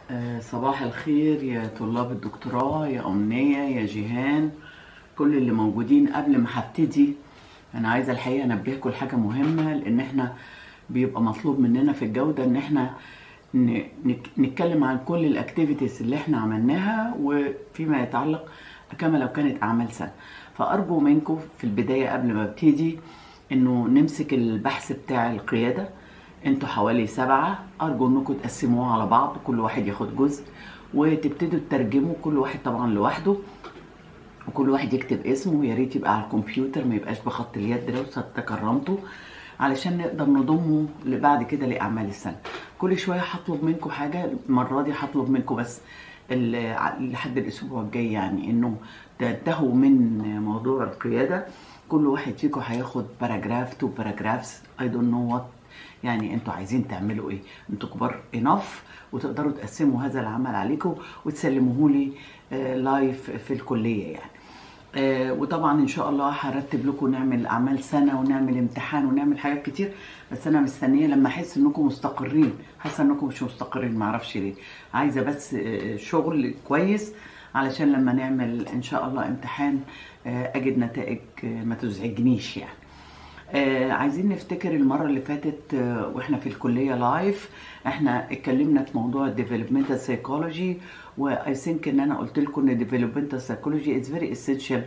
آه، صباح الخير يا طلاب الدكتوراه يا أمنية يا جيهان كل اللي موجودين قبل ما هبتدي أنا عايزة الحقيقة أنبهكم لحاجة مهمة لأن إحنا بيبقى مطلوب مننا في الجودة إن إحنا ن- نك- نتكلم عن كل الأكتيفيتيز اللي إحنا عملناها وفيما يتعلق كما لو كانت أعمال سنة فأرجو منكم في البداية قبل ما ابتدي إنه نمسك البحث بتاع القيادة انتوا حوالي سبعة ارجو انكم تقسموه على بعض كل واحد ياخد جزء وتبتدوا تترجموا كل واحد طبعا لوحده وكل واحد يكتب اسمه يا ريت يبقى على الكمبيوتر ما يبقاش بخط اليد لو تكرمته علشان نقدر نضمه بعد كده لاعمال السنه كل شويه هطلب منكم حاجه المره دي هطلب منكم بس ال- لحد الاسبوع الجاي يعني انه تنتهوا من موضوع القياده كل واحد فيكم هياخد باراجراف تو باراجرافز اي دونت نو وات يعني انتوا عايزين تعملوا ايه انتوا كبار انف وتقدروا تقسموا هذا العمل عليكم وتسلموه لي لايف في الكليه يعني آه، وطبعا ان شاء الله هرتب لكم نعمل اعمال سنه ونعمل امتحان ونعمل حاجات كتير بس انا مستنيه لما احس انكم مستقرين حاسه انكم مش مستقرين معرفش ليه عايزه بس آه، شغل كويس علشان لما نعمل ان شاء الله امتحان آه، اجد نتائج آه، ما تزعجنيش يعني آه عايزين نفتكر المرة اللي فاتت آه واحنا في الكلية لايف احنا اتكلمنا في موضوع الديفلوبمنتال سايكولوجي واي ثينك ان انا قلت لكم ان الديفلوبمنتال سايكولوجي از فيري essential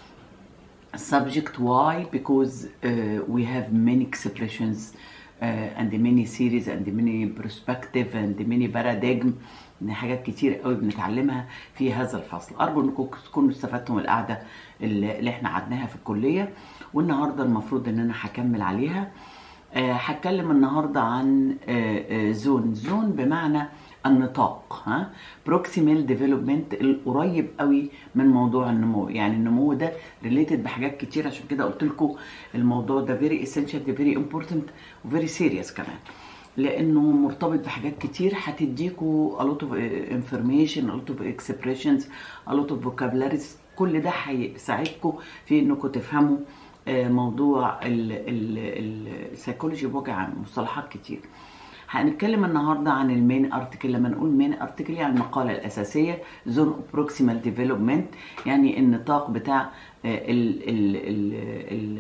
subject why because uh, we have many expressions uh, and many series and many perspective and many paradigm ان حاجات كتير قوي بنتعلمها في هذا الفصل ارجو انكم تكونوا استفدتوا من القعده اللي اللي احنا قعدناها في الكليه والنهارده المفروض ان انا هكمل عليها آه، هتكلم النهارده عن آه، آه، زون زون بمعنى النطاق ها بروكسيمال ديفلوبمنت القريب قوي من موضوع النمو يعني النمو ده ريليتد بحاجات كتير عشان كده قلت لكم الموضوع ده فيري اسينشال فيري امبورتنت وفيري سيريس كمان لانه مرتبط بحاجات كتير هتديكوا a lot of information a lot of expressions a lot of vocabularies كل ده هيساعدكم في انكم تفهموا آه، موضوع السيكولوجي بوجه عام مصطلحات كتير هنتكلم النهارده عن المين ارتكل لما نقول مين ارتكل يعني المقاله الاساسيه زون بروكسيمال ديفلوبمنت يعني النطاق بتاع آه، ال ال ال ال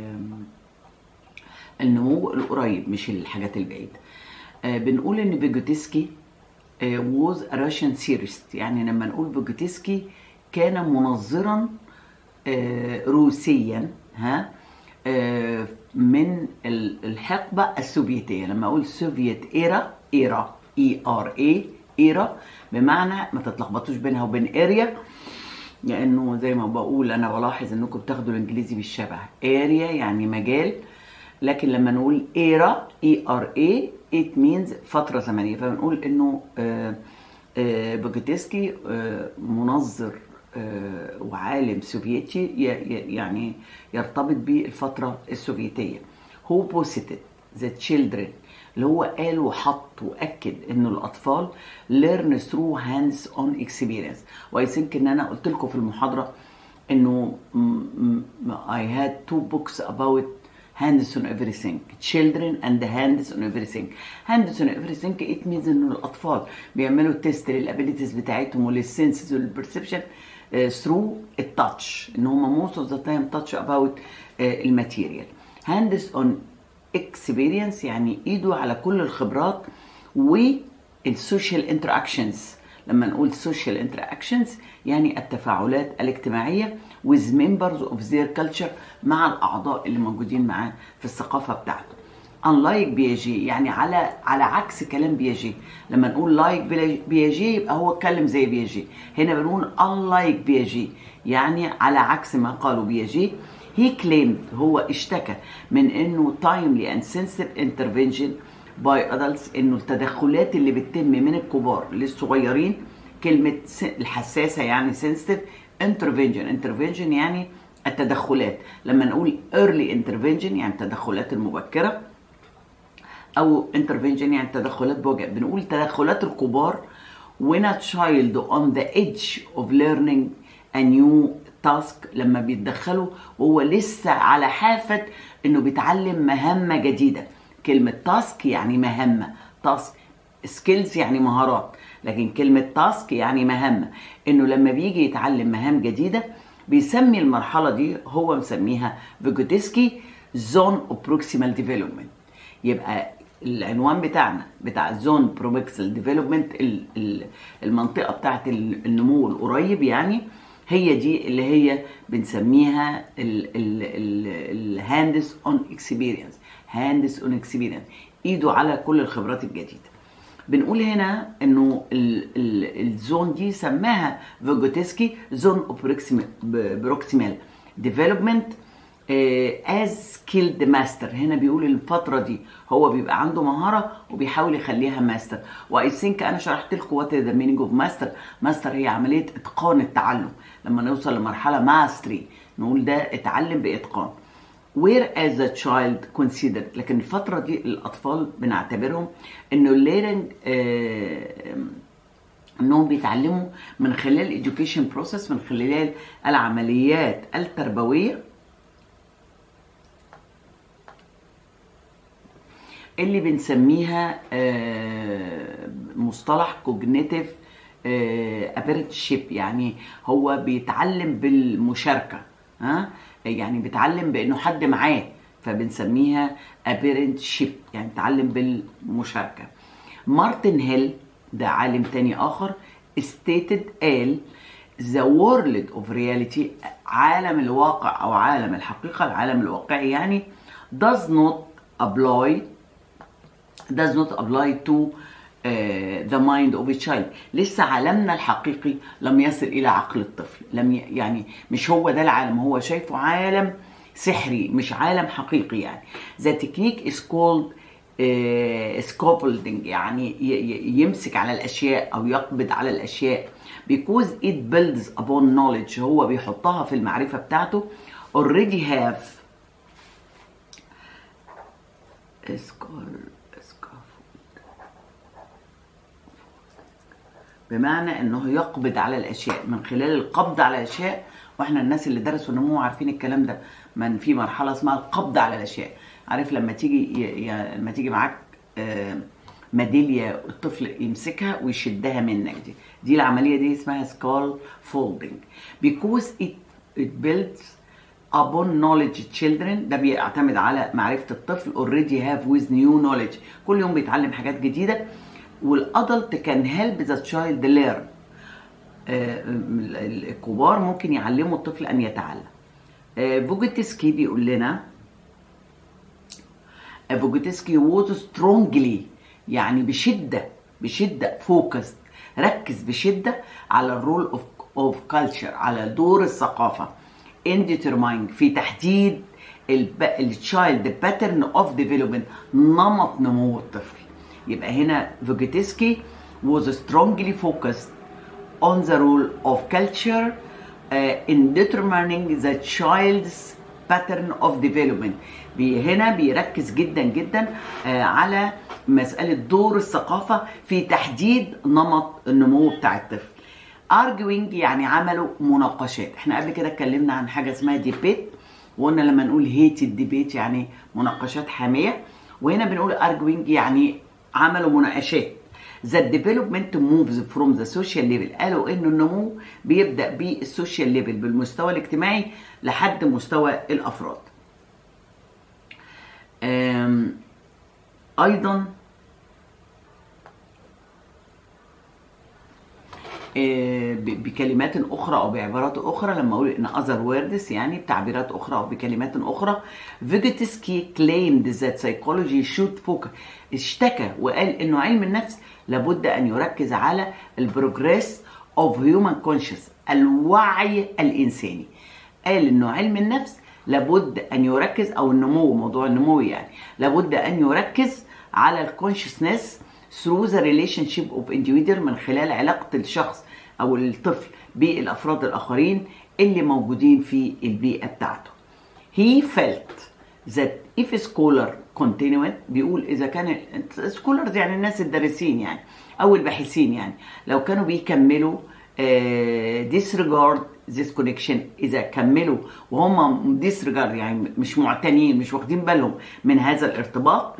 النمو القريب مش الحاجات البعيده آه، بنقول ان فيجوتسكي was a Russian theorist يعني لما نقول فيجوتسكي كان منظرا آه، روسيا ها آه، من ال- الحقبة السوفيتية لما أقول سوفيت إيرا إيرا إي آر إي إيرا بمعنى ما تتلخبطوش بينها وبين إيريا لأنه زي ما بقول أنا بلاحظ إنكم بتاخدوا الإنجليزي بالشبه إيريا يعني مجال لكن لما نقول إيرا إي آر إي it means فترة زمنية فبنقول إنه آه، آه، بوجوتسكي آه، منظر آه، وعالم سوفيتي ي- ي- يعني يرتبط بالفترة السوفيتية هو بوستد ذا تشيلدرن اللي هو قال وحط واكد انه الاطفال learn through hands on experience واي ثينك ان انا قلت لكم في المحاضره انه م- م- I had two books about hands on everything children and hands on everything hands on everything it means انه الاطفال بيعملوا تيست للابيليتيز بتاعتهم وللسنسز والبرسبشن through التاتش ان هم most of the time touch about آه، الماتيريال hands on experience يعني ايده على كل الخبرات والسوشيال انتراكشنز لما نقول social interactions يعني التفاعلات الاجتماعية with members of their culture مع الأعضاء اللي موجودين معاه في الثقافة بتاعته unlike بياجي يعني على على عكس كلام بياجي لما نقول like بياجي يبقى هو اتكلم زي بياجي هنا بنقول unlike بياجي يعني على عكس ما قالوا بياجي he claimed هو اشتكى من انه timely and sensitive intervention by adults انه التدخلات اللي بتتم من الكبار للصغيرين كلمة س- الحساسة يعني sensitive intervention intervention يعني التدخلات لما نقول early intervention يعني التدخلات المبكرة او intervention يعني تدخلات بوجه بنقول تدخلات الكبار when a child on the edge of learning a new task لما بيتدخلوا وهو لسه على حافة انه بيتعلم مهمة جديدة كلمة task يعني مهمة task سكيلز يعني مهارات لكن كلمة تاسك يعني مهمة انه لما بيجي يتعلم مهام جديدة بيسمي المرحلة دي هو مسميها فيجوتسكي زون اوف بروكسيمال ديفلوبمنت يبقى العنوان بتاعنا بتاع زون بروكسيمال ديفلوبمنت المنطقة بتاعت النمو القريب يعني هي دي اللي هي بنسميها الهاندس اون اكسبيرينس هاندس اون اكسبيرينس ايده على كل الخبرات الجديده بنقول هنا انه ال ال الزون دي سماها فيجوتسكي زون بروكسيمال ديفلوبمنت از سكيلد ماستر هنا بيقول الفتره دي هو بيبقى عنده مهاره وبيحاول يخليها ماستر واي ثينك انا شرحت لكم وات ذا مينينج اوف ماستر ماستر هي عمليه اتقان التعلم لما نوصل لمرحله ماستري نقول ده اتعلم باتقان where as a child considered لكن الفترة دي الأطفال بنعتبرهم إنه الليرنج آه إنهم بيتعلموا من خلال education process من خلال العمليات التربوية اللي بنسميها آه مصطلح cognitive ابيرتشيب يعني هو بيتعلم بالمشاركه ها يعني بيتعلم بانه حد معاه فبنسميها ابيرنتشيب يعني تعلم بالمشاركه مارتن هيل ده عالم تاني اخر stated قال the world of reality عالم الواقع او عالم الحقيقه العالم الواقعي يعني does not apply does not apply to ذا مايند اوف تشايلد لسه عالمنا الحقيقي لم يصل الى عقل الطفل لم ي... يعني مش هو ده العالم هو شايفه عالم سحري مش عالم حقيقي يعني ذا تكنيك از كولد سكوبلدنج يعني ي... ي... يمسك على الاشياء او يقبض على الاشياء because it builds upon knowledge هو بيحطها في المعرفه بتاعته already have بمعنى انه يقبض على الاشياء من خلال القبض على الاشياء واحنا الناس اللي درسوا النمو عارفين الكلام ده من في مرحله اسمها القبض على الاشياء عارف لما تيجي ي... ي... لما تيجي معاك آه ميداليه الطفل يمسكها ويشدها منك دي دي العمليه دي اسمها سكال فولدنج because it, it builds upon knowledge children ده بيعتمد على معرفه الطفل already have with new knowledge كل يوم بيتعلم حاجات جديده والادلت كان هيلب ذا تشايلد ليرن الكبار ممكن يعلموا الطفل ان يتعلم فوجيتسكي بيقول لنا فوجيتسكي ووز سترونجلي يعني بشده بشده فوكس ركز بشده على الرول اوف اوف كلتشر على دور الثقافه ان ديترماينج في تحديد التشايلد باترن اوف ديفلوبمنت نمط نمو الطفل يبقى هنا فوجيتسكي was strongly focused on the role of culture uh, in determining the child's pattern of development بي هنا بيركز جدا جدا uh, على مسألة دور الثقافة في تحديد نمط النمو بتاع الطفل arguing يعني عملوا مناقشات احنا قبل كده اتكلمنا عن حاجة اسمها ديبيت وقلنا لما نقول هيت ديبيت يعني مناقشات حامية وهنا بنقول arguing يعني عملوا مناقشات The development moves from the social level قالوا انه النمو بيبدا بالسوشيال ليفل بالمستوى الاجتماعي لحد مستوى الافراد. ايضا بكلمات اخرى او بعبارات اخرى لما اقول ان other words يعني بتعبيرات اخرى او بكلمات اخرى فيجيتسكي claimed that psychology should focus اشتكى وقال انه علم النفس لابد ان يركز على البروجريس اوف هيومن كونشس الوعي الانساني قال انه علم النفس لابد ان يركز او النمو موضوع النمو يعني لابد ان يركز على الكونشسنس through the relationship of individual من خلال علاقة الشخص أو الطفل بالأفراد الآخرين اللي موجودين في البيئة بتاعته. He felt that if a scholar continued بيقول إذا كان scholars يعني الناس الدارسين يعني أو الباحثين يعني لو كانوا بيكملوا uh, disregard this connection إذا كملوا وهم disregard يعني مش معتنين مش واخدين بالهم من هذا الارتباط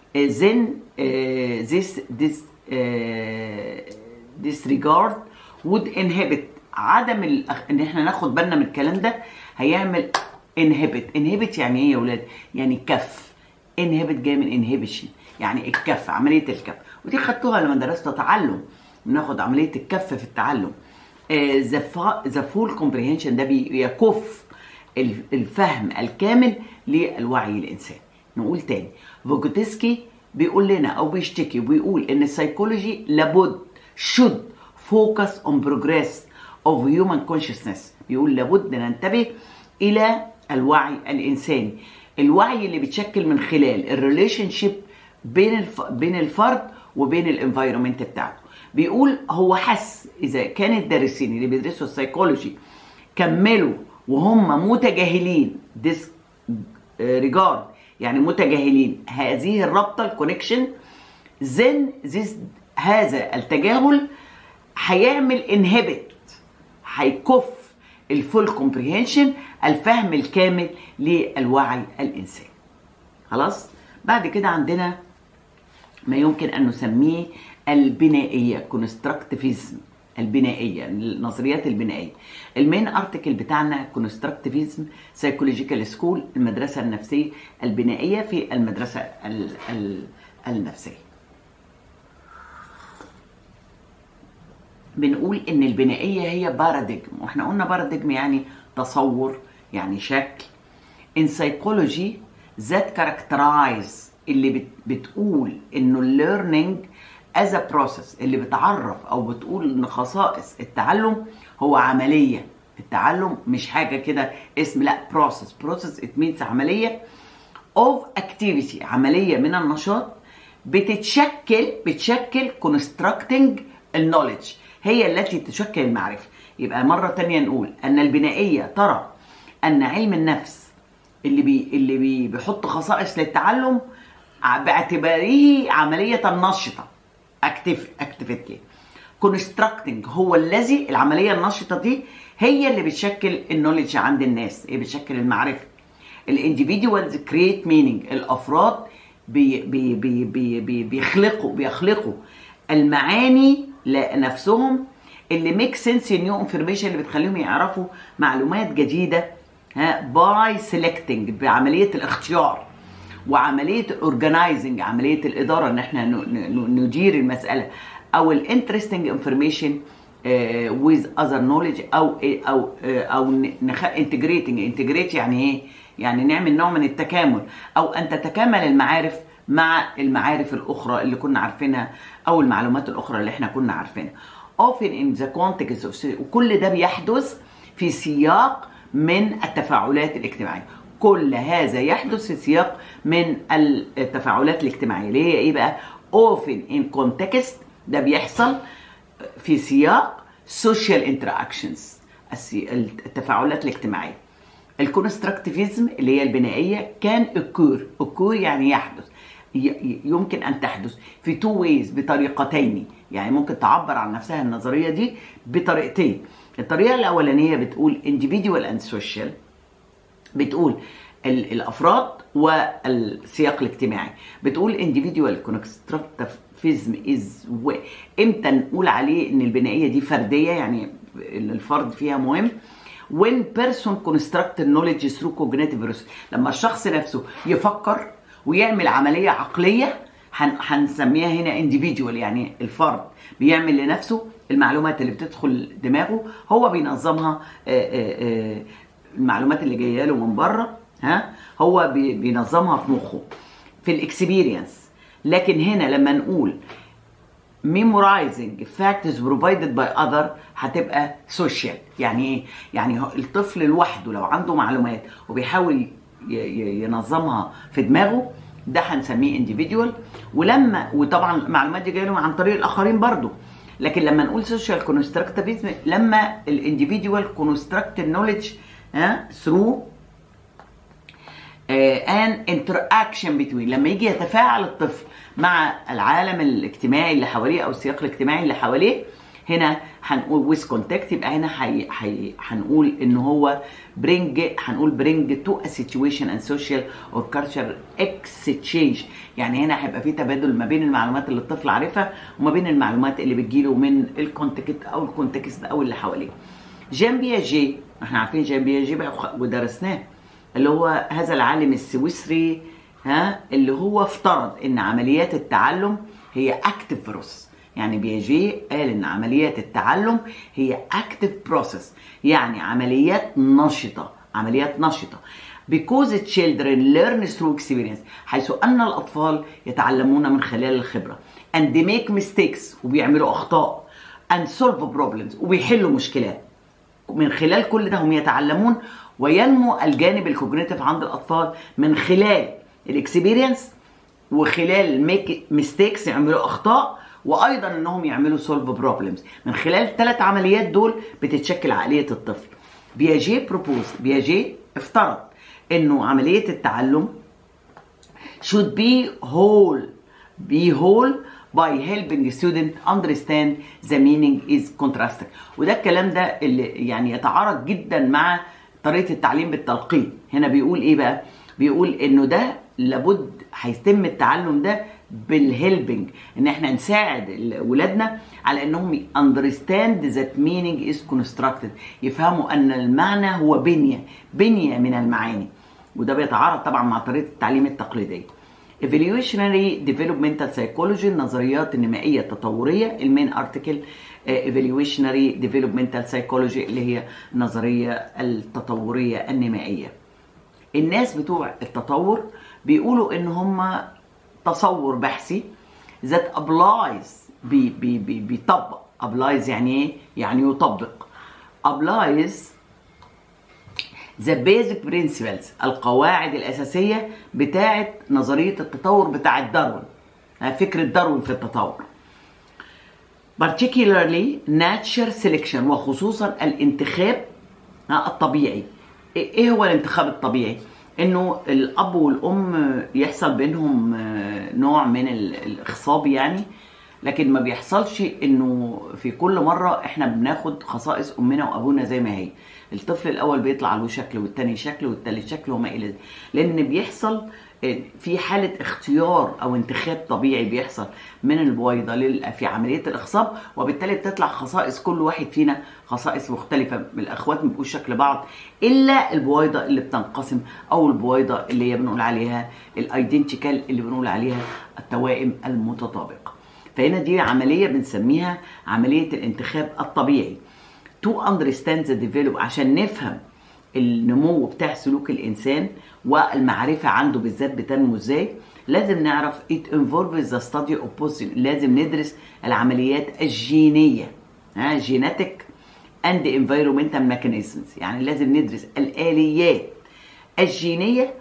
then uh, this this uh, disregard would inhibit عدم ال... ان احنا ناخد بالنا من الكلام ده هيعمل inhibit inhibit يعني ايه يا ولاد يعني كف inhibit جاي من inhibition يعني الكف عمليه الكف ودي خدتوها لما درست تعلم بناخد عمليه الكف في التعلم ذا فول كومبريهنشن ده بيكف الفهم الكامل للوعي الانساني نقول تاني فوجوتسكي بيقول لنا او بيشتكي وبيقول ان السيكولوجي لابد should focus on progress of human consciousness بيقول لابد ننتبه الى الوعي الانساني الوعي اللي بيتشكل من خلال الريليشن شيب بين الف... بين الفرد وبين الانفايرمنت بتاعته بيقول هو حس اذا كان الدارسين اللي بيدرسوا السيكولوجي كملوا وهم متجاهلين ديس ريجارد يعني متجاهلين هذه الرابطه الكونكشن زين ذيس هذا التجاهل هيعمل انهبت هيكف الفول كومبريهنشن الفهم الكامل للوعي الانساني خلاص بعد كده عندنا ما يمكن ان نسميه البنائيه كونستراكتيفيزم البنائيه النظريات البنائيه المين ارتكل بتاعنا كونستراكتيفيزم سايكولوجيكال سكول المدرسه النفسيه البنائيه في المدرسه ال ال النفسيه بنقول ان البنائيه هي باراديجم واحنا قلنا باراديجم يعني تصور يعني شكل in psychology that characterize اللي بت بتقول انه الليرنينج as a process اللي بتعرف او بتقول ان خصائص التعلم هو عمليه التعلم مش حاجه كده اسم لا process process it means عمليه of activity عمليه من النشاط بتتشكل بتشكل constructing النولج هي التي تشكل المعرفه يبقى مره تانية نقول ان البنائيه ترى ان علم النفس اللي بي اللي بي بيحط خصائص للتعلم باعتباره عمليه نشطه اكتيف اكتيفيتي كونستراكتنج هو الذي العمليه النشطه دي هي اللي بتشكل النولج عند الناس هي بتشكل المعرفه الانديفيدوالز كريت مينينج الافراد بي بي بي بي بي بيخلقوا بيخلقوا المعاني لنفسهم اللي ميك سنس نيو انفورميشن اللي بتخليهم يعرفوا معلومات جديده ها باي سيلكتنج بعمليه الاختيار وعمليه الاورجنايزنج عمليه الاداره ان احنا ندير المساله او الانترستنج انفورميشن ويز اذر نوليدج او او او انتجريتنج انتجريت يعني ايه؟ يعني نعمل نوع من التكامل او ان تتكامل المعارف مع المعارف الاخرى اللي كنا عارفينها او المعلومات الاخرى اللي احنا كنا عارفينها often in the context of وكل ده بيحدث في سياق من التفاعلات الاجتماعيه كل هذا يحدث في سياق من التفاعلات الاجتماعيه اللي هي ايه بقى often in context ده بيحصل في سياق social interactions التفاعلات الاجتماعيه الكونستراكتيفيزم اللي هي البنائيه كان occur occur يعني يحدث يمكن ان تحدث في تو ويز بطريقتين يعني ممكن تعبر عن نفسها النظريه دي بطريقتين الطريقه الاولانيه بتقول individual and social بتقول الافراد والسياق الاجتماعي بتقول individual constructivism is امتى نقول عليه ان البنائيه دي فرديه يعني الفرد فيها مهم when person construct knowledge through cognitive process لما الشخص نفسه يفكر ويعمل عمليه عقليه هنسميها هنا individual يعني الفرد بيعمل لنفسه المعلومات اللي بتدخل دماغه هو بينظمها المعلومات اللي جايه له من بره ها هو بينظمها في مخه في الاكسبيرينس لكن هنا لما نقول memorizing facts provided by other هتبقى social يعني ايه يعني الطفل لوحده لو عنده معلومات وبيحاول ينظمها في دماغه ده هنسميه individual ولما وطبعا المعلومات دي جايه له عن طريق الاخرين برضو لكن لما نقول social constructivism لما الانديفيدوال construct knowledge ها through ان انتراكشن بتوين لما يجي يتفاعل الطفل مع العالم الاجتماعي اللي حواليه او السياق الاجتماعي اللي حواليه هنا هنقول with contact يبقى هنا حي... حي... هنقول ان هو bring هنقول bring to a situation and social or cultural exchange يعني هنا هيبقى في تبادل ما بين المعلومات اللي الطفل عارفها وما بين المعلومات اللي بتجيله من الكونتكست او الكونتكست او اللي حواليه جان بياجي احنا عارفين جان بياجي بقى ودرسناه اللي هو هذا العالم السويسري ها اللي هو افترض ان عمليات التعلم هي اكتف بروسس يعني بياجي قال ان عمليات التعلم هي اكتف بروسس يعني عمليات نشطه عمليات نشطه because children learn through experience حيث ان الاطفال يتعلمون من خلال الخبره and they make mistakes وبيعملوا اخطاء and solve problems وبيحلوا مشكلات من خلال كل ده هم يتعلمون وينمو الجانب الكوجنيتيف عند الاطفال من خلال الاكسبيرينس وخلال ميك ميستيكس يعملوا اخطاء وايضا انهم يعملوا سولف بروبلمز من خلال الثلاث عمليات دول بتتشكل عقليه الطفل بياجي بروبوز بياجي افترض انه عمليه التعلم should be whole be whole by helping student understand the meaning is contrasting وده الكلام ده اللي يعني يتعارض جدا مع طريقه التعليم بالتلقين هنا بيقول ايه بقى بيقول انه ده لابد هيتم التعلم ده بالهيلبنج ان احنا نساعد ولادنا على انهم understand that meaning is constructed يفهموا ان المعنى هو بنيه بنيه من المعاني وده بيتعارض طبعا مع طريقه التعليم التقليديه evolutionary developmental psychology النظريات النمائيه التطوريه المين ارتكل evolutionary developmental psychology اللي هي النظريه التطوريه النمائيه الناس بتوع التطور بيقولوا ان هم تصور بحثي that applies بي بي بي بيطبق applies يعني ايه؟ يعني يطبق applies the basic principles القواعد الأساسية بتاعة نظرية التطور بتاعة داروين فكرة داروين في التطور particularly nature selection وخصوصا الانتخاب الطبيعي ايه هو الانتخاب الطبيعي انه الاب والام يحصل بينهم نوع من الاخصاب يعني لكن ما بيحصلش انه في كل مره احنا بناخد خصائص امنا وابونا زي ما هي الطفل الاول بيطلع له شكل والتاني شكل والتالت شكل وما الى ذلك لان بيحصل في حالة اختيار أو انتخاب طبيعي بيحصل من البويضة في عملية الإخصاب وبالتالي بتطلع خصائص كل واحد فينا خصائص مختلفة الأخوات ما بيبقوش شكل بعض إلا البويضة اللي بتنقسم أو البويضة اللي هي بنقول عليها الايدنتيكال اللي بنقول عليها التوائم المتطابقة فهنا دي عملية بنسميها عملية الانتخاب الطبيعي to understand the develop عشان نفهم النمو بتاع سلوك الانسان والمعرفه عنده بالذات بتنمو ازاي لازم نعرف it involves the study of position لازم ندرس العمليات الجينيه ها جيناتيك and environmental mechanisms يعني لازم ندرس الاليات الجينيه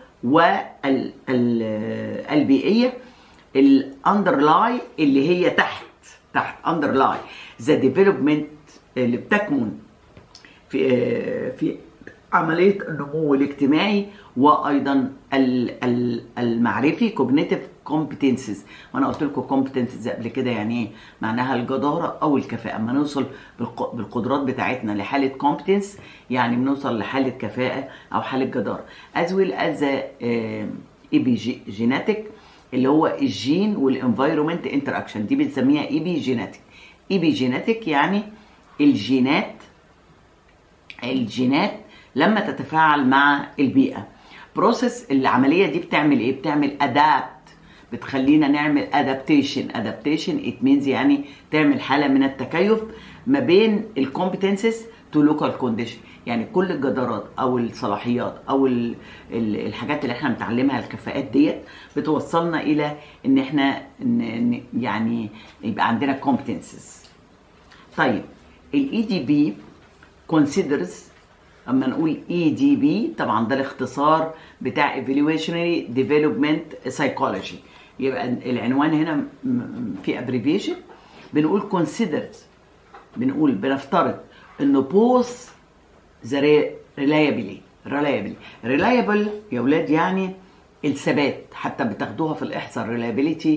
والبيئيه الاندرلاي اللي هي تحت تحت اندرلاي ذا ديفلوبمنت اللي بتكمن في في عمليه النمو الاجتماعي وايضا المعرفي كوجنيتيف كومبتنسز وانا قلت لكم كومبتنسز قبل كده يعني ايه معناها الجداره او الكفاءه اما نوصل بالقدرات بتاعتنا لحاله كومبتنس يعني بنوصل لحاله كفاءه او حاله جداره as well as ايبيجيناتيك اللي هو الجين والانفايرومنت انتراكشن دي بنسميها ايبيجيناتيك ايبيجيناتيك يعني الجينات الجينات لما تتفاعل مع البيئه بروسيس العمليه دي بتعمل ايه بتعمل ادابت بتخلينا نعمل ادابتيشن ادابتيشن ات مينز يعني تعمل حاله من التكيف ما بين الكومبتنسز تو لوكال كونديشن يعني كل الجدارات او الصلاحيات او ال ال الحاجات اللي احنا بنتعلمها الكفاءات ديت بتوصلنا الى ان احنا ن يعني يبقى عندنا كومبتنسز طيب الاي دي بي considers اما نقول اي دي بي طبعا ده الاختصار بتاع evaluationary development psychology يبقى العنوان هنا في abbreviation بنقول considers بنقول بنفترض انه both the reliability reliability reliable يا ولاد يعني الثبات حتى بتاخدوها في الاحصاء reliability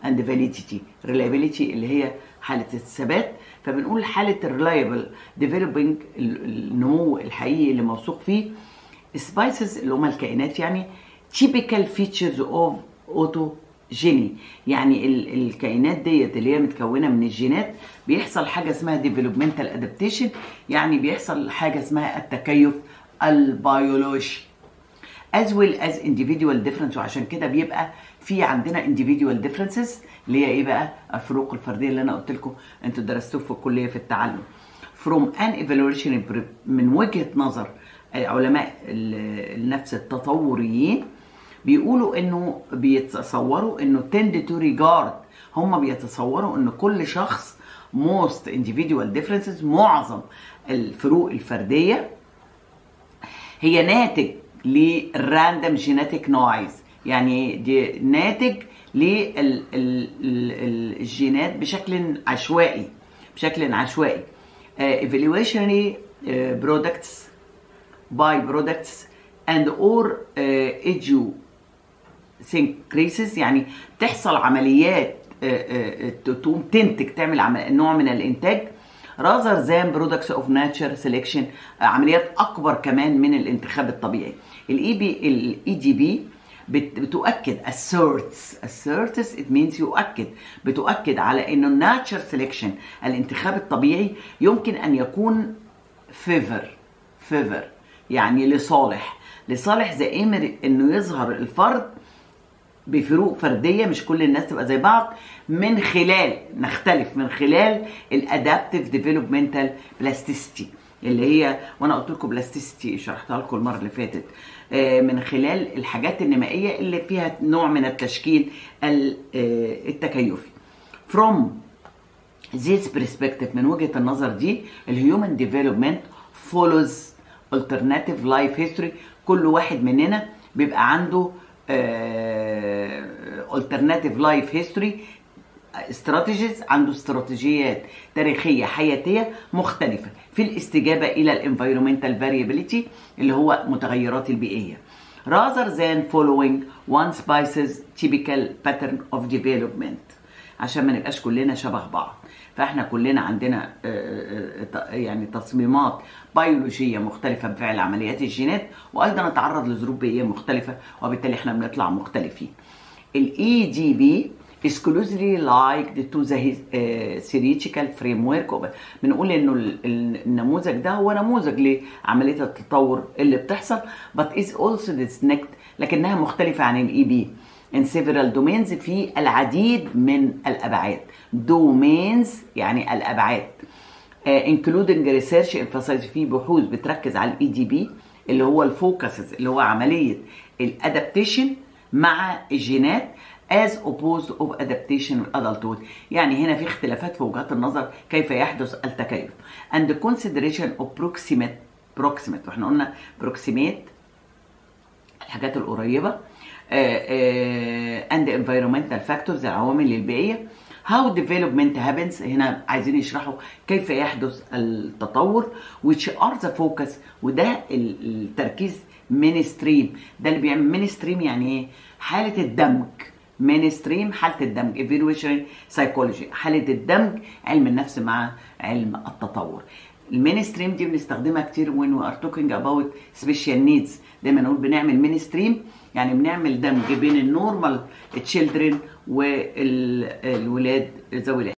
and validity reliability اللي هي حاله الثبات فبنقول حاله الريلايبل developing النمو الحقيقي اللي موثوق فيه سبايسز اللي هم الكائنات يعني typical features of autogeny يعني ال الكائنات ديت اللي هي متكونه من الجينات بيحصل حاجه اسمها developmental adaptation يعني بيحصل حاجه اسمها التكيف البيولوجي as well as individual difference وعشان كده بيبقى في عندنا individual differences اللي هي ايه بقى الفروق الفرديه اللي انا قلت لكم انتوا درستوه في الكليه في التعلم from an evaluation من وجهه نظر علماء النفس التطوريين بيقولوا انه بيتصوروا انه tend to regard هم بيتصوروا ان كل شخص most individual differences معظم الفروق الفرديه هي ناتج للراندم جينيتك نويز يعني دي ناتج للجينات بشكل عشوائي بشكل عشوائي evaluationary products by products and or idiosyncrasies يعني تحصل عمليات تقوم تنتج تعمل نوع من الانتاج rather than products of nature selection عمليات اكبر كمان من الانتخاب الطبيعي الاي بي الاي جي بي بتؤكد asserts asserts it means يؤكد بتؤكد على انه nature selection الانتخاب الطبيعي يمكن ان يكون favor favor يعني لصالح لصالح زي انه يظهر الفرد بفروق فرديه مش كل الناس تبقى زي بعض من خلال نختلف من خلال الادابتيف ديفلوبمنتال بلاستيستي اللي هي وانا قلت لكم بلاستيستي شرحتها لكم المره اللي فاتت من خلال الحاجات النمائيه اللي فيها نوع من التشكيل التكيفي from this perspective من وجهه النظر دي الهيومن ديفلوبمنت follows alternative life history كل واحد مننا بيبقى عنده alternative life history استراتيجيز عنده استراتيجيات تاريخيه حياتيه مختلفه في الاستجابه الى الانفيرومنتال فاريابيليتي اللي هو متغيرات البيئيه rather than following one species typical pattern of development عشان ما نبقاش كلنا شبه بعض فاحنا كلنا عندنا يعني تصميمات بيولوجيه مختلفه بفعل عمليات الجينات وايضا نتعرض لظروف بيئيه مختلفه وبالتالي احنا بنطلع مختلفين الاي دي بي is closely liked to the theoretical framework بنقول انه النموذج ده هو نموذج لعمليه التطور اللي بتحصل but is also distinct لكنها مختلفه عن الاي بي in several domains في العديد من الابعاد domains يعني الابعاد uh, including research emphasizes في بحوث بتركز على الاي دي بي اللي هو الفوكسز اللي هو عمليه الادابتيشن مع الجينات as opposed of adaptation adulthood يعني هنا في اختلافات في وجهات النظر كيف يحدث التكيف and the consideration of proximate proximate واحنا قلنا proximate الحاجات القريبه uh, uh, and environmental factors العوامل البيئيه how development happens هنا عايزين يشرحوا كيف يحدث التطور which are the focus وده التركيز mainstream ده اللي بيعمل mainstream يعني ايه حاله الدمج مينستريم حاله الدمج ايفالويشن سايكولوجي حاله الدمج علم النفس مع علم التطور المينستريم دي بنستخدمها كتير when we are talking about special needs دايما نقول بنعمل مينستريم يعني بنعمل دمج بين النورمال تشيلدرن والولاد ذوي